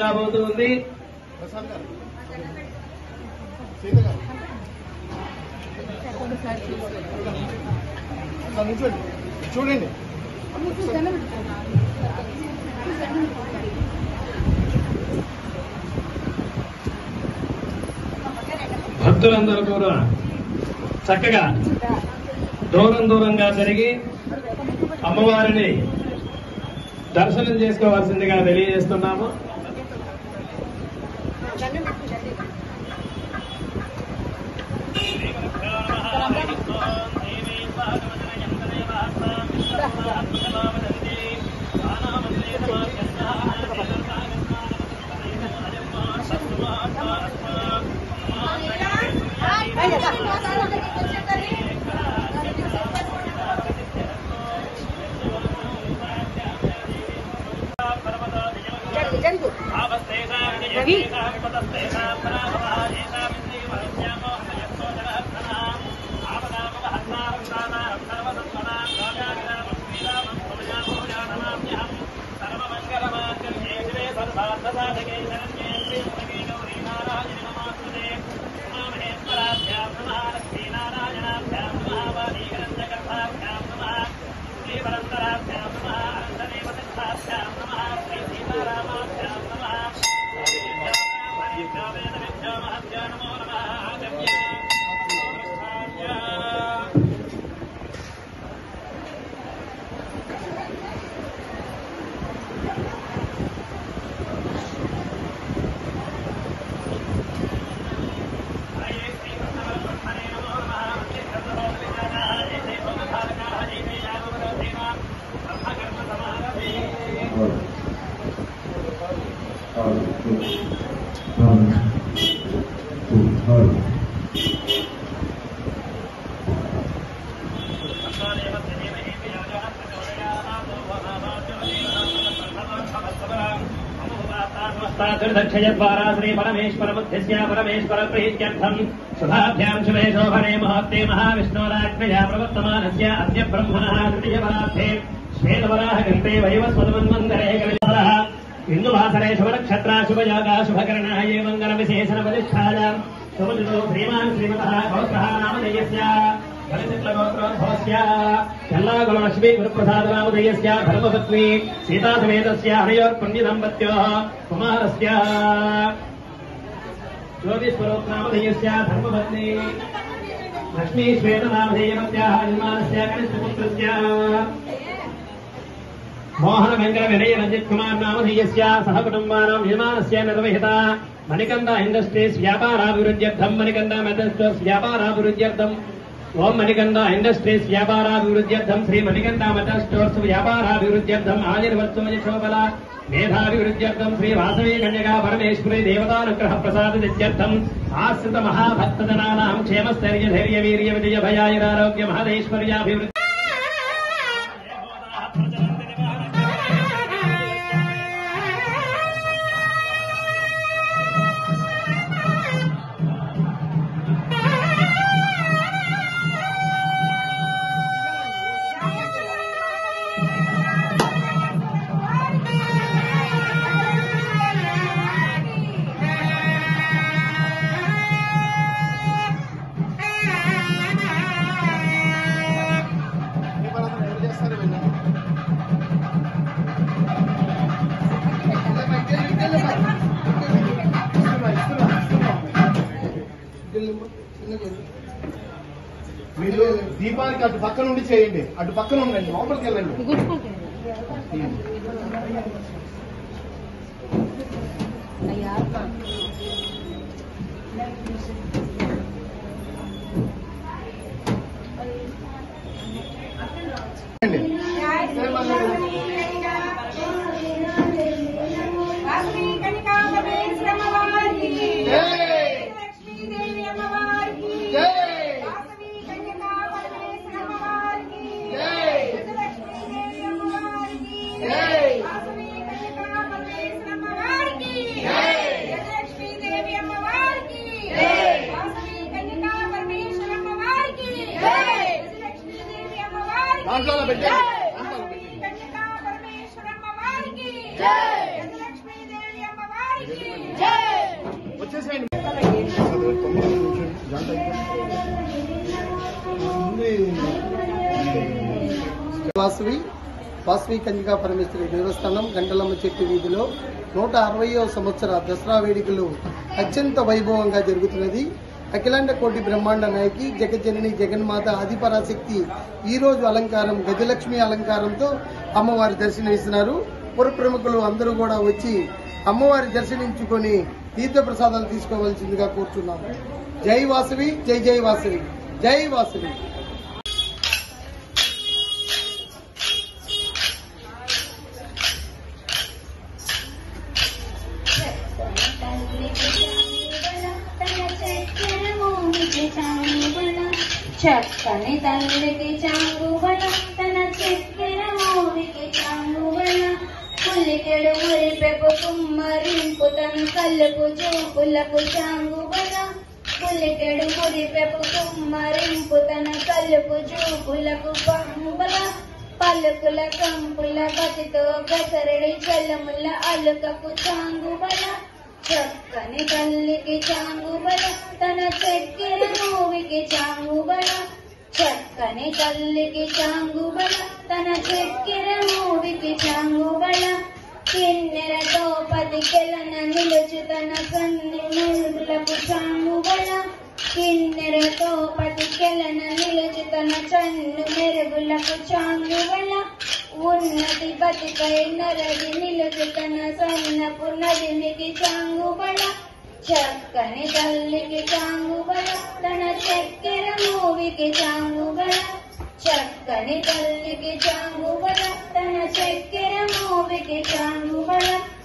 రాబోతుంది ప్రసాద్ గారు సీత గారు ఒకసారి నిల్చోండి. చూడండి భక్తులందరూ కూడా చక్కగా దూరం దూరంగా జరిగి అమ్మవారిని దర్శనం చేసుకోవాల్సిందిగా తెలియజేస్తున్నాము దక్షయద్వారా శ్రీ పరమేశ్వర బుద్ధిస్య పరమేశ్వర ప్రీత్యర్థం శుభాభ్యాం శుభే శోభనే మహత్తే మహావిష్ణోరాజ్ఞయా ప్రవర్తమానస్య అద్య బ్రహ్మణः తృతీయపరార్థే శ్వేతవరాహ కల్పే వైవస్వతమన్వంతరే కలివరः ఇందువాసరే శుభనక్షత్రా శుభయోగా శుభకరణः ఏ మంగళ విశేషణ ప్రతిష్టాయాం శుభదితో శ్రీమాన్ శ్రీమతः గోత్రः నామధేయస్య గోత్రోద్భవస్య చల్లాగుణలక్ష్మీ గురుప్రసాద నామధేయస్య ధర్మపత్ని సీతాసమేతస్య హరయోర్పుణ్యదంపత్యోः కుమారస్య జ్యోతిస్వరూపనామధేయస్య ధర్మపత్ని లక్ష్మీ శ్వేతనామధేయమత్యాः యజమానస్య కనిష్ఠపుత్రస్య మోహన వెంకట వినయ రంజిత్ కుమార్ నామధేయస్య సహ కుటుంబానాం యజమానస్య నిర్వహిత మణికంద ఇండస్ట్రీస్ వ్యాపారాభివృద్ధ్యర్థం మణికంద మెథస్టోర్స్ వ్యాపారాభివృద్ధ్యర్థం ఓం మణికంద ఇండస్ట్రీస్ వ్యాపారాభివృద్ధ్యర్థం శ్రీ మణికంద మెథల్ స్టోర్స్ వ్యాపారాభివృద్ధ్యర్థం ఆయుర్వర్తమయ శోభల మేధాభివృద్ధ్యర్థం శ్రీ వాసవీ కన్యగా పరమేశ్వరి దేవతానుగ్రహ ప్రసాద నిత్యర్థం ఆశ్రిత మహాభక్తజనానాం క్షేమస్థైర్య ధైర్య వీర్య విజయ భయాయురారోగ్య మహదేశ్వర్యాభివృద్ధి దీపారాధన ఎవరు చేస్తారు వెళ్ళండి మీరు దీపానికి అటు పక్క నుండి చేయండి అటు పక్కన ఉండండి లోపలికి వెళ్ళండి అండి. దాంట్లో పెట్టండి. దాంట్లో పెట్టండి. వాసవి వాసవి కన్యకా పరమేశ్వరి దేవస్థానం గంటలమ్మ చెట్టు వీధిలో నూట అరవయో సంవత్సర దసరా వేడుకలు అత్యంత వైభవంగా జరుగుతున్నది అఖిలాండ కోటి బ్రహ్మాండ నాయకి జగజ్జనని జగన్మాత ఆదిపరాశక్తి ఈ రోజు అలంకారం గజలక్ష్మి అలంకారంతో అమ్మవారి దర్శనమిస్తున్నారు పుర ప్రముఖులు అందరూ కూడా వచ్చి అమ్మవారి దర్శనించుకొని తీర్థ ప్రసాదాలు తీసుకోవాల్సిందిగా కోరుచున్నాము జై వాసవి జై జై వాసవి జై వాసవి చక్కని తల్లికి చాంగుబల తన చక్కెర మూవికి చాంగుబల పుల్లికెడు మురిపెపు కుమ్మరింపు తన కళ్ళకు చూపులకు చాంగుబల పుల్లికెడు మురిపెపు కుమ్మరింపు తన కళ్ళకు చూపులకు పంబల పలుకుల కంపుల బతితో గసరడి జలముల అలుకకు చాంగుబల చక్కని తల్లికి చాంగుబల తన చక్కెర మూవికి చాంగుబల చక్కని తల్లికి చాంగుబల తన చక్కెర మూవికి చాంగుబల కిన్నెరతో పతికెలన నిలుచు తన కన్ని నులులకు చాంగుబల కిన్నెరతో పతికెలన నిలుచు తన చన్ను మెరుగులకు చాంగుబల ఉన్నతి బతిపై నరది నిలుచు తన సన్నపు నదినికి చాంగుబల చక్కని తల్లికి చాంగుబల తన చక్కెర మూవికి చాంగుబల చక్కని తల్లికి చాంగుబల తన చక్కెర మూవికి చాంగుబల